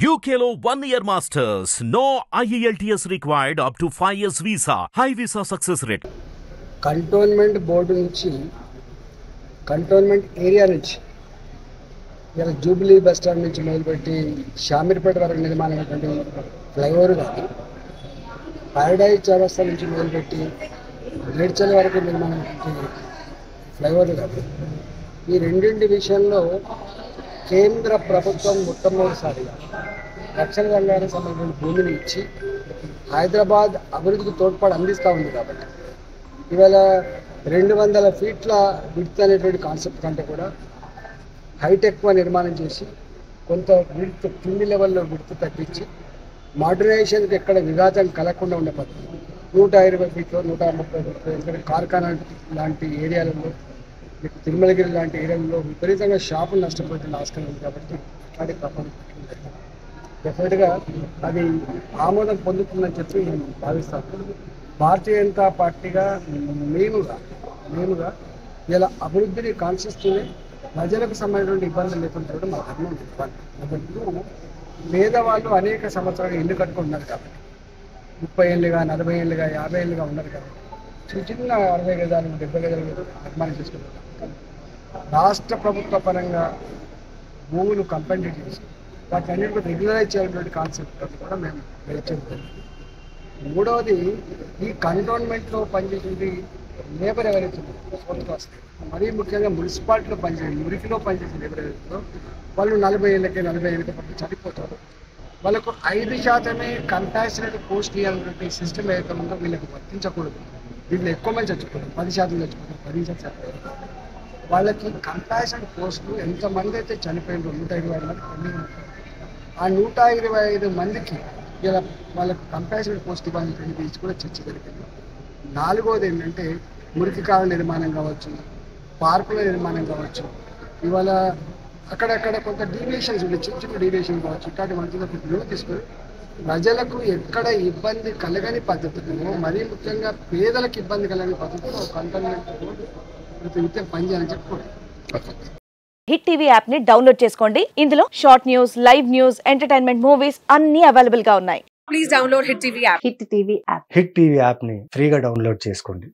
UKLO one year masters. No IELTS required up to 5 years visa. High visa success rate. Cantonment board నుంచి cantonment area నుంచి ఇలా Jubilee bus stand నుంచి మొదలుపెట్టి షామీర్పేట వరకు నిర్మాణమైనటువంటి flyover కానీ paradise చౌరస్తా నుంచి మొదలుపెట్టి మేడ్చల్ వరకు నిర్మాణమైనటువంటి ఫ్లైఓవర్ కానీ ఈ రెండింటి విషయంలో కేంద్ర ప్రభుత్వం మొట్టమొదటిసారిగా రక్షణ రంగానికి సంబంధించిన భూమిని ఇచ్చి హైదరాబాద్ అభివృద్ధికి తోడ్పాటు అందిస్తూ ఉంది కాబట్టి ఇవాళ రెండు వందల ఫీట్ల విడ్త్ అనేటువంటి కాన్సెప్ట్ కంటే కూడా హైట్ ఎక్కువ నిర్మాణం చేసి కొంత విడ్త్ కింది లెవెల్లో విడ్త్ తగ్గించి మోడర్నైజేషన్కి ఎక్కడ విఘాతం కలగకుండా ఉండే పద్ధతి నూట ఇరవై ఫీట్లు నూట ముప్పై ఫీట్లు ఎందుకంటే కార్ఖానా లాంటి ఏరియాలలో మీకు తిరుమలగిరి లాంటి ఏరియాలలో విపరీతంగా షాపులు నష్టపోతున్న ఆస్కారం ఉంది కాబట్టి వాటి ప్రభావం డెఫినెట్గా అది ఆమోదం పొందుతుందని చెప్పి నేను భావిస్తాను భారతీయ జనతా పార్టీగా మేముగా మేముగా ఇలా అభివృద్ధిని కాంక్షిస్తూనే ప్రజలకు సంబంధించిన ఇబ్బందులు లేకుండా చూడడం మా ధర్మం చెప్పాలి కాబట్టి పేదవాళ్ళు అనేక సంవత్సరాలు ఇల్లు కట్టుకుంటున్నారు కాబట్టి ముప్పై ఏళ్ళుగా నలభై ఏళ్ళుగా యాభై ఏళ్ళుగా ఉన్నారు కాబట్టి చిన్న చిన్న అరవై గజాలు డెబ్బై గజాలు నిర్మాణం చేసుకుంటున్నారు రాష్ట్ర ప్రభుత్వ పరంగా భూములు కంపెండేట్ చేసి వాటి అన్నిటి కూడా రెగ్యులరైజ్ చేయాలనేటువంటి కాన్సెప్ట్ కూడా మేము వెళ్తున్నాం మూడవది ఈ కంటోన్మెంట్లో పనిచేసేది లేబర్ ఎవరైతే ఫోర్త్ క్లాస్ మరీ ముఖ్యంగా మున్సిపాలిటీలో పనిచేసే మురికిలో పనిచేసే లేబర్ ఎవరైతే వాళ్ళు నలభై ఏళ్ళకి నలభై ఏళ్ళకి పట్టి చనిపోతారు వాళ్ళకు ఐదు శాతమే కంపాసినేట్ పోస్ట్ ఇవ్వాలన్నటువంటి సిస్టమ్ ఏదైతే ఉందో వీళ్ళకి వర్తించకూడదు వీళ్ళు ఎక్కువ మంది చచ్చిపోతారు పది శాతం చచ్చిపోతారు పది శాతం చచ్చిపోతారు వాళ్ళకి కంపాషన్ పోస్టులు ఎంతమంది అయితే చనిపోయినారు నూట ఇరవై ఐదు మంది పెండింగ్ ఉన్నారు. ఆ నూట ఇరవై ఐదు మందికి ఇలా వాళ్ళకి కంపాషన్ పోస్ట్ ఇవ్వాలని గురించి కూడా చర్చ జరిగింది నాలుగోది ఏంటంటే మురికి కాల నిర్మాణం కావచ్చు పార్కుల నిర్మాణం కావచ్చు ఇవాళ అక్కడక్కడ కొంత డీవియేషన్స్ ఉన్నాయి చిన్న చిన్న డీవియేషన్ కావచ్చు ఇట్లాంటి మంచిగా బిల్లు తీసుకొని ప్రజలకు ఎక్కడ ఇబ్బంది కలగని పద్ధతుల్లో మరీ ముఖ్యంగా పేదలకు ఇబ్బంది కలగని పద్ధతిలో కంటోన్మెంట్ ప్రతి పనిచేయాలని చెప్పుకోండి హిట్ టీవీ యాప్ ని డౌన్లోడ్ చేసుకోండి ఇందులో short news live news entertainment movies అన్ని అవైలబుల్ గా ఉన్నాయి please download Hit TV app. Hit TV app Hit TV యాప్ని ఫ్రీగా డౌన్లోడ్ చేసుకోండి